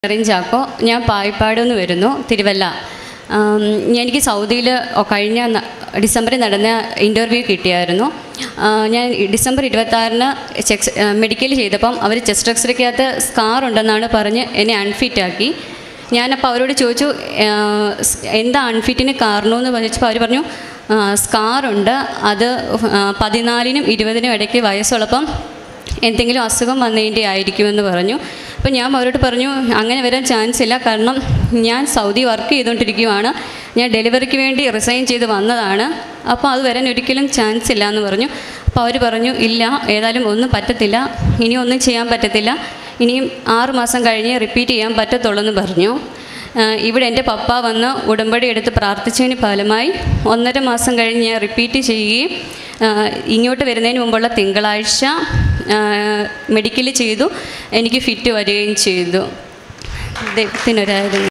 മെറിൻ ചാക്കോ ഞാൻ പായിപ്പാട് നിന്ന് വരുന്നു തിരുവല്ല ആം, എനിക്ക് സൗദിയിൽ കഴിഞ്ഞ ന- ഡിസംബറിൽ നടന്ന ഇൻ്റർവ്യൂ കിട്ടിയായിരുന്നു ആ, ഞാൻ ഈ ഡിസംബർ ഇരുപത്താറിന് ചെക്സ് മെഡിക്കൽ ചെയ്തപ്പം അവർ ചെസ്റ്റ് എക്സ്റേക്കകത്ത് സ്കാർ ഉണ്ടെന്നാണ് പറഞ്ഞ് എന്നെ അൺഫിറ്റ് ആക്കി ഞാനപ്പോൾ അവരോട് ചോദിച്ചു ആ, സ് എന്താ അൺഫിറ്റിന് കാരണമെന്ന് ചോദിച്ചപ്പോൾ അവർ പറഞ്ഞു സ്കാറുണ്ട് അത് ആ, പതിനാലിനും ഇരുപതിനും ഇടയ്ക്ക് വയസ്സുള്ളപ്പം എന്തെങ്കിലും അസുഖം വന്നതിൻ്റെ ആയിരിക്കുമെന്ന് പറഞ്ഞു അപ്പോൾ ഞാൻ അവരോട് പറഞ്ഞു അങ്ങനെ വരാൻ ചാൻസ് ഇല്ല കാരണം ഞാൻ സൗദി വർക്ക് ചെയ്തുകൊണ്ടിരിക്കുകയാണ് ഞാൻ ഡെലിവറിക്ക് വേണ്ടി റിസൈൻ ചെയ്ത് വന്നതാണ് അപ്പോൾ അത് വരാൻ ഒരിക്കലും ചാൻസ് ഇല്ല എന്ന് പറഞ്ഞു അപ്പോൾ അവർ പറഞ്ഞു ഇല്ല ഏതായാലും ഒന്നും പറ്റത്തില്ല ഇനി ഒന്നും ചെയ്യാൻ പറ്റത്തില്ല ഇനിയും ആറ് മാസം കഴിഞ്ഞ് റിപ്പീറ്റ് ചെയ്യാൻ പറ്റത്തുള്ളൂ എന്ന് പറഞ്ഞു ആ, ഇവിടെ എൻ്റെ പപ്പ വന്ന് ഉടമ്പടി എടുത്ത് പ്രാർത്ഥിച്ചതിന് ഫലമായി ഒന്നര മാസം കഴിഞ്ഞ് ഞാൻ റിപ്പീറ്റ് ചെയ്യുകയും ആ, ഇങ്ങോട്ട് വരുന്നതിന് മുമ്പുള്ള തിങ്കളാഴ്ച മെഡിക്കൽ ചെയ്തു എനിക്ക് ഫിറ്റ് വരികയും ചെയ്തു ദൈവത്തിനൊരായിരുന്നു